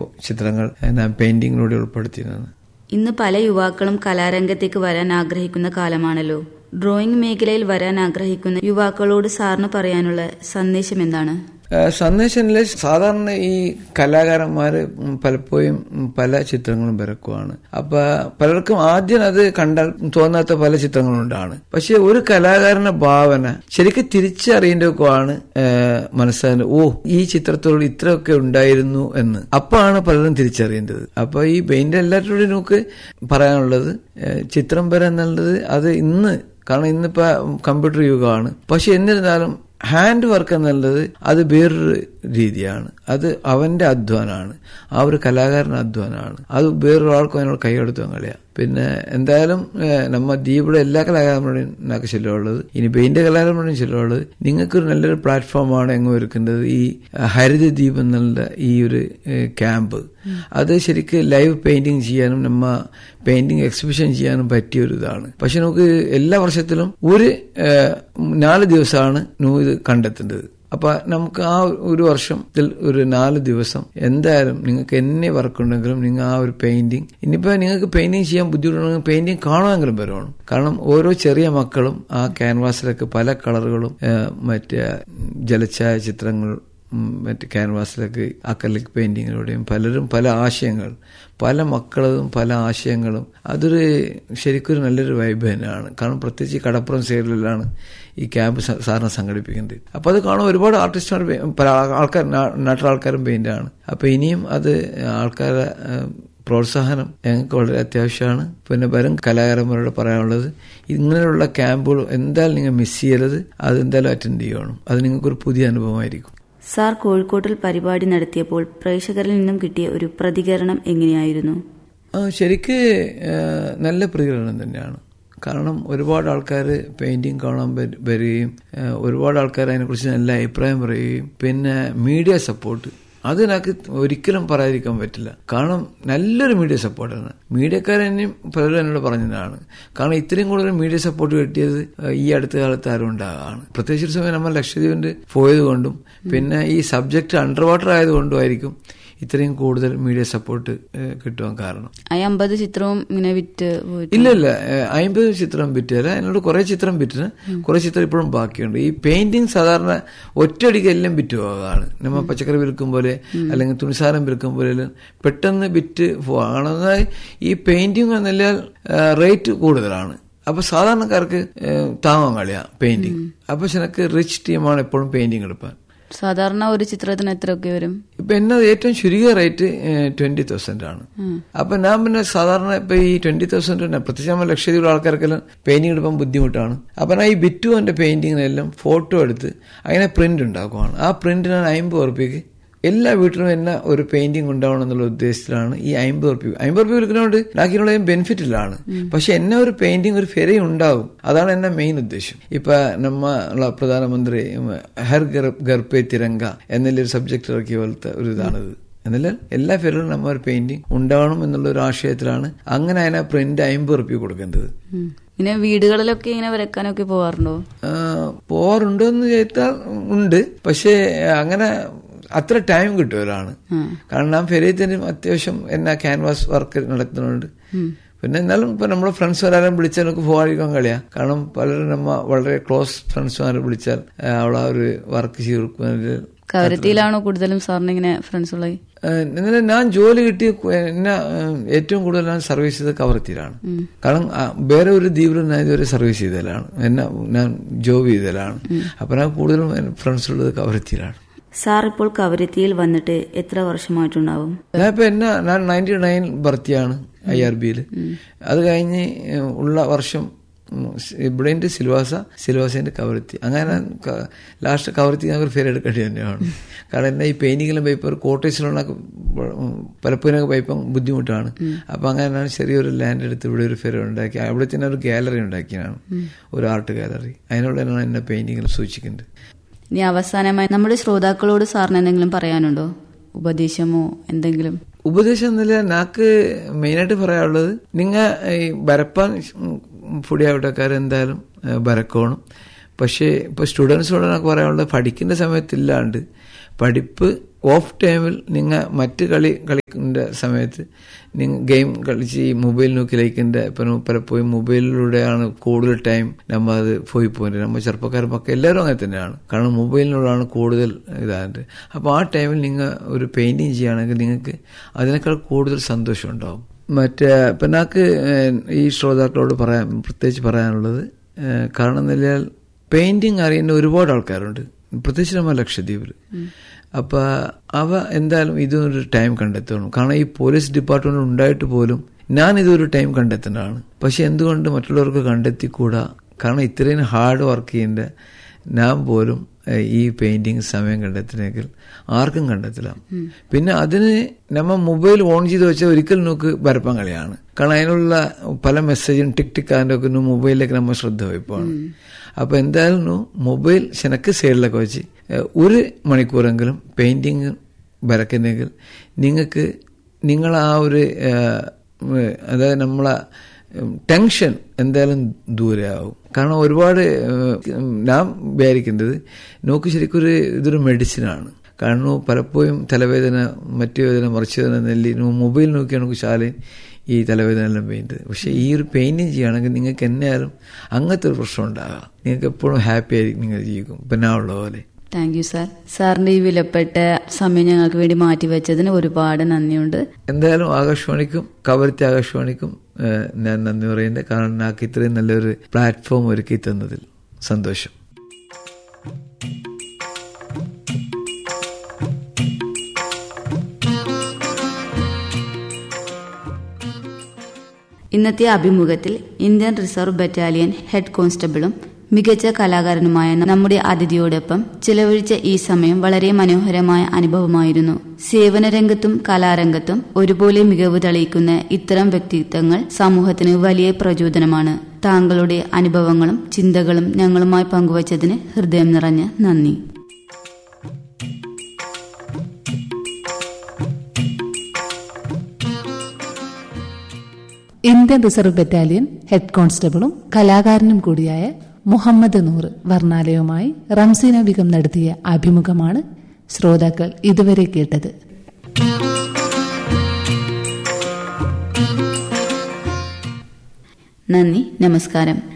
ചിത്രങ്ങൾ ഞാൻ പെയിന്റിങ്ങിലൂടെ ഉൾപ്പെടുത്തിയതാണ് ഇന്ന് പല യുവാക്കളും കലാരംഗത്തേക്ക് വരാൻ ആഗ്രഹിക്കുന്ന കാലമാണല്ലോ ഡ്രോയിങ് മേഖലയിൽ വരാൻ ആഗ്രഹിക്കുന്ന യുവാക്കളോട് സാറിന് പറയാനുള്ള സന്ദേശം എന്താണ് ഏഹ് സന്ദേശനിലെ സാധാരണ ഈ കലാകാരന്മാര് പലപ്പോഴും പല ചിത്രങ്ങളും വരക്കുവാണ് അപ്പൊ പലർക്കും ആദ്യം അത് കണ്ടാൽ തോന്നാത്ത പല ചിത്രങ്ങളുണ്ടാണ് പക്ഷെ ഒരു കലാകാരന്റെ ഭാവന ശരിക്കും തിരിച്ചറിയേണ്ടതൊക്കെയാണ് മനസ്സിലാകുന്നത് ഓ ഈ ചിത്രത്തോട് ഇത്രയൊക്കെ ഉണ്ടായിരുന്നു എന്ന് അപ്പാണ് പലരും തിരിച്ചറിയേണ്ടത് അപ്പൊ ഈ പെയിന്റ് എല്ലാവരോടും നമുക്ക് പറയാനുള്ളത് ഏഹ് ചിത്രം വര എന്നുള്ളത് അത് ഇന്ന് കാരണം ഇന്നിപ്പോ കമ്പ്യൂട്ടർ യുഗമാണ് പക്ഷെ എന്നിരുന്നാലും ഹാൻഡ് വർക്ക് എന്നുള്ളത് അത് വേറൊരു രീതിയാണ് അത് അവന്റെ അധ്വാനമാണ് ആ ഒരു കലാകാരന്റെ അധ്വാനമാണ് അത് വേറൊരാൾക്കും അതിനോട് കൈയെടുത്തു കളിയാ പിന്നെ എന്തായാലും ഏഹ്, നമ്മ ദ്വീപിലെ എല്ലാ കലാകാരന്മാരുടെയും നമുക്ക് ശല്യമുള്ളത് ഇനി പെയിന്റ് കലാകാരന്മാരുടെയും ശല്യമുള്ളത് നിങ്ങൾക്കൊരു നല്ലൊരു പ്ലാറ്റ്ഫോമാണ് എങ്ങും ഒരുക്കേണ്ടത് ഈ അഹ്, ഹരിത ദ്വീപ് എന്നുള്ള ഈ ഒരു ഏഹ്, ക്യാമ്പ് അത് ശരിക്കും ലൈവ് പെയിന്റിങ് ചെയ്യാനും നമ്മ പെയിന്റിങ് എക്സിബിഷൻ ചെയ്യാനും പറ്റിയ ഒരു ഇതാണ് പക്ഷെ നമുക്ക് എല്ലാ വർഷത്തിലും ഒരു ഏഹ്, നാല് ദിവസമാണ് നൂ ഇത് കണ്ടെത്തേണ്ടത് അപ്പൊ നമുക്ക് ആ ഒരു വർഷത്തിൽ ഒരു നാല് ദിവസം എന്തായാലും നിങ്ങൾക്ക് എന്നെ വർക്ക് ഉണ്ടെങ്കിലും നിങ്ങൾ ആ ഒരു പെയിന്റിങ് ഇനിയിപ്പോ നിങ്ങൾക്ക് പെയിന്റിങ് ചെയ്യാൻ ബുദ്ധിമുട്ടുണ്ടെങ്കിൽ പെയിന്റിങ് കാണുമെങ്കിലും വരണം കാരണം ഓരോ ചെറിയ മക്കളും ആ ക്യാൻവാസിലൊക്കെ പല കളറുകളും ഏഹ്, മറ്റേ ജലഛായ ചിത്രങ്ങൾ ഉം, മറ്റ് ക്യാൻവാസിലൊക്കെ അക്കലിക് പെയിന്റിങ്ങിലൂടെയും പലരും പല ആശയങ്ങൾ പല മക്കളതും പല ആശയങ്ങളും അതൊരു ശരിക്കും ഒരു നല്ലൊരു വൈബ് തന്നെയാണ് കാരണം പ്രത്യേകിച്ച് ഈ കടപ്പുറം സൈഡിലാണ് ഈ ക്യാമ്പ് സ- സാറിനെ സംഘടിപ്പിക്കുന്നത് അപ്പൊ അത് കാണും ഒരുപാട് ആർട്ടിസ്റ്റുമാർ പല ആൾക്കാർ നാ- നാട്ടിലെ ആൾക്കാരും പെയിന്റാണ് അപ്പൊ ഇനിയും അത് ആൾക്കാരെ ഏഹ്, പ്രോത്സാഹനം ഞങ്ങൾക്ക് വളരെ അത്യാവശ്യമാണ് പിന്നെ വരും കലാകാരന്മാരോട് പറയാനുള്ളത് ഇങ്ങനെയുള്ള ക്യാമ്പുകൾ എന്തായാലും നിങ്ങൾ മിസ് ചെയ്യരുത് അത് എന്തായാലും അറ്റൻഡ് ചെയ്യണം അത് നിങ്ങൾക്കൊരു പുതിയ അനുഭവമായിരിക്കും സാർ കോഴിക്കോട്ടിൽ പരിപാടി നടത്തിയപ്പോൾ പ്രേക്ഷകരിൽ നിന്നും കിട്ടിയ ഒരു പ്രതികരണം എങ്ങനെയായിരുന്നു ആ, ശരിക്ക് ആ, നല്ല പ്രതികരണം തന്നെയാണ് കാരണം ഒരുപാട് ആൾക്കാർ പെയിന്റിങ് കാണാൻ വര- വരികയും ആ, ഒരുപാട് ആൾക്കാർ അതിനെക്കുറിച്ച് നല്ല അഭിപ്രായം പറയുകയും പിന്നെ മീഡിയ സപ്പോർട്ട് അത് എനിക്ക് ഒരിക്കലും പറയാതിരിക്കാൻ പറ്റില്ല കാരണം നല്ലൊരു മീഡിയ സപ്പോർട്ടാണ് മീഡിയക്കാരെന്നെയും പലരും എന്നോട് പറഞ്ഞതാണ് കാരണം ഇത്രയും കൂടുതൽ മീഡിയ സപ്പോർട്ട് കിട്ടിയത് ആ, ഈ അടുത്ത കാലത്ത് ആരും ഉണ്ടാകാണ് പ്രത്യേകിച്ച് ഒരു സമയം നമ്മൾ ലക്ഷദ്വീപിന്റെ പോയത് കൊണ്ടും പിന്നെ ഈ സബ്ജക്ട് അണ്ടർ വാട്ടർ ആയതുകൊണ്ടുമായിരിക്കും ഇത്രയും കൂടുതൽ മീഡിയ സപ്പോർട്ട് കിട്ടുവാൻ കാരണം ആ അമ്പത് ചിത്രവും ഇങ്ങനെ വിറ്റ് പോയിട്ട് ഇല്ല ഇല്ല ഏഹ് അമ്പത് ചിത്രം വിറ്റില്ല എന്നോട് കുറെ ചിത്രം വിറ്റിന് കുറെ ചിത്രം ഇപ്പോഴും ബാക്കിയുണ്ട് ഈ പെയിന്റിങ് സാധാരണ ഒറ്റയടിക്ക് എല്ലാം വിറ്റ് പോകാണ് നമ്മ പച്ചക്കറി വിൽക്കും പോലെ അല്ലെങ്കിൽ തുണിസാരം വിൽക്കും പോലെ എല്ലാം പെട്ടെന്ന് വിറ്റ് പോകാണ് എന്നാൽ ഈ പെയിന്റിങ് എന്നല്ല റേറ്റ് കൂടുതലാണ് അപ്പൊ സാധാരണക്കാർക്ക് ഏഹ് താങ്ങാൻ കളിയാ പെയിന്റിങ് അപ്പൊ ശനക്ക് റിച്ച് ടീമാണ് എപ്പോഴും പെയിന്റിങ് എടുപ്പാൻ സാധാരണ ഒരു ചിത്രത്തിന് എത്രയൊക്കെ വരും ഇപ്പൊ എന്നത് ഏറ്റവും ചുരുങ്ങിയ റേറ്റ് ട്വന്റി തൗസൻഡ് ആണ് അപ്പൊ ഞാൻ പിന്നെ സാധാരണ ഇപ്പൊ ഈ ട്വന്റി തൗസൻഡ് തന്നെ പ്രത്യേകിച്ച് നമ്മൾ ലക്ഷദ്വീപ് ആൾക്കാർക്കെല്ലാം പെയിന്റിംഗ് എടുക്കാൻ ബുദ്ധിമുട്ടാണ് അപ്പൊ ഞാൻ ഈ ബിറ്റു എന്റെ പെയിന്റിങ്ങിനെല്ലാം ഫോട്ടോ എടുത്ത് അങ്ങനെ പ്രിന്റ് ഉണ്ടാക്കുവാണ് ആ പ്രിന്റ് ഞാൻ അമ്പത് ഉറപ്പിക്ക് എല്ലാ വീട്ടിലും തന്നെ ഒരു പെയിന്റിംഗ് ഉണ്ടാവണം എന്നുള്ള ഉദ്ദേശത്തിലാണ് ഈ അമ്പത് ഉറപ്പി അമ്പത് ഉറപ്പി വിൽക്കുന്നതുകൊണ്ട് ബാക്കിയുള്ള ബെനിഫിറ്റിലാണ് പക്ഷെ എന്നെ ഒരു പെയിന്റിംഗ് ഒരു ഫെര ഉണ്ടാവും അതാണ് എന്റെ മെയിൻ ഉദ്ദേശം ഇപ്പൊ നമ്മ പ്രധാനമന്ത്രി ഉം, ഹർ ഗർ ഗർ പേ തിരങ്ക എന്നുള്ള ഒരു സബ്ജക്ട് ഇറക്കിയ പോലത്തെ ഒരു ഇതാണിത് എന്നല്ല എല്ലാ ഫെറിലും നമ്മ ഒരു പെയിന്റിംഗ് ഉണ്ടാവണം എന്നുള്ള ഒരു ആശയത്തിലാണ് അങ്ങനെ അതിനെ പ്രിന്റ് അമ്പത് ഉറപ്പി കൊടുക്കേണ്ടത് ഉം. ഇങ്ങനെ വീടുകളിലൊക്കെ ഇങ്ങനെ വരക്കാനൊക്കെ പോവാറുണ്ടോ ആ, പോവാറുണ്ടോ എന്ന് ചോദിച്ചാൽ ഉണ്ട് പക്ഷേ അങ്ങനെ അത്ര ടൈം കിട്ടുമല്ലാണ് കാരണം ഞാൻ ഫെരീത്തിനും അത്യാവശ്യം എന്നാ ക്യാൻവാസ് വർക്ക് നടത്തുന്നുണ്ട് പിന്നെ എന്നാലും ഇപ്പൊ നമ്മുടെ ഫ്രണ്ട്സ് വരാനും വിളിച്ചാൽ നമുക്ക് പോകാതിരിക്കാൻ കളിയാ കാരണം പലരും നമ്മ വളരെ ക്ലോസ് ഫ്രണ്ട്സുമാരെ വിളിച്ചാൽ ആ, അവൾ ആ ഒരു വർക്ക് ചെയ്ത് കവരത്തിയിലാണോ കൂടുതലും സാറിന് ഇങ്ങനെ ഫ്രണ്ട്സ് ഉള്ളത് ഇന്നലെ ഞാൻ ജോലി കിട്ടി എന്നെ ഏഹ്, ഏറ്റവും കൂടുതൽ ഞാൻ സർവീസ് ചെയ്തത് കവർത്തിയിലാണ് കാരണം ആ, വേറെ ഒരു ദ്വീപിലും ഞാൻ ഇതുവരെ സർവീസ് ചെയ്തതിലാണ് എന്നെ ഞാൻ ജോബ് ചെയ്തതിലാണ് അപ്പൊ ഞാൻ കൂടുതലും ഫ്രണ്ട്സ് ഉള്ളത് കവർത്തിയിലാണ് സാർ ഇപ്പോൾ കവരത്തിയിൽ വന്നിട്ട് എത്ര വർഷമായിട്ടുണ്ടാവും ഞാൻ ഇപ്പൊ എന്നെ ഞാൻ നയൻറ്റി നയൻ ഭർത്തിയാണ് ഐ ആർ ബിയിൽ അത് കഴിഞ്ഞ് ഏഹ്, ഉള്ള വർഷം ഉം, സ് ഇവിടെന്റെ സിൽവാസ സിൽവാസന്റെ കവരത്തി അങ്ങനെ ലാസ്റ്റ് കവരത്തി ഞങ്ങൾക്ക് ഫെയർ എടുക്കേണ്ടി തന്നെയാണ് കാരണം എന്നാ ഈ പെയിന്റിങ്ങിലും പേപ്പർ കോട്ടേഴ്സിലുള്ള പലപ്പോഴും പൈപ്പം ബുദ്ധിമുട്ടാണ് അപ്പൊ അങ്ങനെ ചെറിയൊരു ലാൻഡ് എടുത്ത് ഇവിടെ ഒരു ഫെയർ ഉണ്ടാക്കി അവിടെ തന്നെ ഒരു ഗാലറി ഉണ്ടാക്കിയാണ് ഒരു ആർട്ട് ഗാലറി അതിനുള്ള എന്നെ പെയിന്റിങ്ങിൽ സൂക്ഷിക്കുന്നുണ്ട് ഇനി അവസാനമായി നമ്മുടെ ശ്രോതാക്കളോട് സാറിന് എന്തെങ്കിലും പറയാനുണ്ടോ ഉപദേശമോ എന്തെങ്കിലും ഉപദേശം എന്നില്ല നാക്ക് മെയിനായിട്ട് പറയാനുള്ളത് നിങ്ങൾ ഈ വരപ്പാൻ ഫുഡി ആവട്ടക്കാർ എന്തായാലും ഏഹ്, വരക്കോണം പക്ഷേ ഇപ്പോൾ സ്റ്റുഡൻസിനോട് എനിക്ക് പറയാനുള്ളത് പഠിക്കുന്ന സമയത്തില്ലാണ്ട് പഠിപ്പ് ഓഫ് ടൈമിൽ നിങ്ങൾ മറ്റ് കളി കളിക്കുന്ന സമയത്ത് നിങ്ങൾ ഗെയിം കളിച്ച് ഈ മൊബൈൽ നോക്കി ലയിക്കേണ്ട ഇപ്പം പലപ്പോഴും മൊബൈലിലൂടെയാണ് കൂടുതൽ ടൈം നമ്മൾ അത് പോയി പോകുന്നത് നമ്മൾ ചെറുപ്പക്കാരൊക്കെ എല്ലാവരും അങ്ങനെ തന്നെയാണ് കാരണം മൊബൈലിനോടാണ് കൂടുതൽ ഇതായിട്ട് അപ്പോൾ ആ ടൈമിൽ നിങ്ങൾ ഒരു പെയിന്റിങ് ചെയ്യുകയാണെങ്കിൽ നിങ്ങൾക്ക് അതിനേക്കാൾ കൂടുതൽ സന്തോഷം ഉണ്ടാവും മറ്റേ ഇപ്പം എനിക്ക് ഈ ശ്രോതാക്കളോട് പറയാൻ പ്രത്യേകിച്ച് പറയാനുള്ളത് ഏഹ് കാരണം എന്ന് വെച്ചാൽ പെയിന്റിങ് അറിയുന്ന ഒരുപാട് ആൾക്കാരുണ്ട് പ്രത്യേകിച്ച് നമ്മൾ ലക്ഷദ്വീപിൽ അപ്പൊ അവ എന്തായാലും ഇതൊരു ടൈം കണ്ടെത്തണം കാരണം ഈ പോലീസ് ഡിപ്പാർട്ട്മെന്റ് ഉണ്ടായിട്ട് പോലും ഞാൻ ഇതൊരു ടൈം കണ്ടെത്തേണ്ടതാണ് പക്ഷെ എന്തുകൊണ്ട് മറ്റുള്ളവർക്ക് കണ്ടെത്തിക്കൂടാ കാരണം ഇത്രയും ഹാർഡ് വർക്ക് ചെയ്യേണ്ട ഞാൻ പോലും ഏഹ്, ഈ പെയിന്റിങ് സമയം കണ്ടെത്തണമെങ്കിൽ ആർക്കും കണ്ടെത്തില്ല പിന്നെ അതിന് നമ്മ മൊബൈൽ ഓൺ ചെയ്ത് വെച്ചാൽ ഒരിക്കലും നോക്ക് വരപ്പം കളിയാണ് കാരണം അതിനുള്ള പല മെസ്സേജും ടിക് ടിക് അതിൻ്റെ ഒക്കെ മൊബൈലിലേക്ക് നമ്മൾ ശ്രദ്ധ വയ്പ്പാണ് അപ്പൊ എന്തായാലും മൊബൈൽ ശനക്ക് സൈഡിലൊക്കെ വെച്ച് ഏഹ്, ഒരു മണിക്കൂറെങ്കിലും പെയിന്റിങ് വരക്കുന്നെങ്കിൽ നിങ്ങൾക്ക് നിങ്ങൾ ആ ഒരു ഏഹ്, ഏഹ്, അതായത് നമ്മളെ ഉം, ടെൻഷൻ എന്തായാലും ദൂരെയാവും കാരണം ഒരുപാട് ഏഹ്, ഞാൻ വിചാരിക്കേണ്ടത് നോക്ക് ശരിക്കും ഒരു ഇതൊരു മെഡിസിനാണ് കാരണം പലപ്പോഴും തലവേദന മറ്റു വേദന മറിച്ച് വേദന നെല്ലി മൊബൈൽ നോക്കിയാണ് നമുക്ക് ശാലയും ഈ തലവേദന എല്ലാം പെയിന്റ് പക്ഷെ ഈ ഒരു പെയിന്റിങ് ചെയ്യുകയാണെങ്കിൽ നിങ്ങൾക്ക് എന്നാലും അങ്ങനത്തെ ഒരു പ്രശ്നം ഉണ്ടാകാം നിങ്ങൾക്ക് എപ്പോഴും ഹാപ്പി ആയിരിക്കും നിങ്ങൾ ജീവിക്കും പിന്നെ ഉള്ള പോലെ താങ്ക് യു സാർ സാറിന്റെ ഈ വിലപ്പെട്ട സമയം ഞങ്ങൾക്ക് വേണ്ടി മാറ്റിവെച്ചതിന് ഒരുപാട് നന്ദിയുണ്ട് എന്തായാലും ആകാശവാണിക്കും കവരത്തി ആകാശവാണിക്കും ഏഹ്, ഞാൻ നന്ദി പറയുന്നുണ്ട് കാരണം నాకు ഇത്രയും നല്ലൊരു പ്ലാറ്റ്ഫോം ഒരുക്കി തന്നതിൽ സന്തോഷം ഇന്നത്തെ അഭിമുഖത്തിൽ ഇന്ത്യൻ റിസർവ് ബറ്റാലിയൻ ഹെഡ് കോൺസ്റ്റബിളും മികച്ച കലാകാരനുമായ നമ്മുടെ അതിഥിയോടൊപ്പം ചിലവഴിച്ച ഈ സമയം വളരെ മനോഹരമായ അനുഭവമായിരുന്നു സേവന രംഗത്തും കലാരംഗത്തും ഒരുപോലെ മികവ് തെളിയിക്കുന്ന ഇത്തരം വ്യക്തിത്വങ്ങൾ സമൂഹത്തിന് വലിയ പ്രചോദനമാണ് താങ്കളുടെ അനുഭവങ്ങളും ചിന്തകളും ഞങ്ങളുമായി പങ്കുവച്ചതിന് ഹൃദയം നിറഞ്ഞ നന്ദി ഇന്ത്യൻ റിസർവ് ബറ്റാലിയൻ ഹെഡ് കോൺസ്റ്റബിളും കലാകാരനും കൂടിയായ മുഹമ്മദ് നൂർ വർണ്ണാലയവുമായി റംസീന ബിഗം നടത്തിയ അഭിമുഖമാണ് ശ്രോതാക്കൾ ഇതുവരെ കേട്ടത് നന്ദി നമസ്കാരം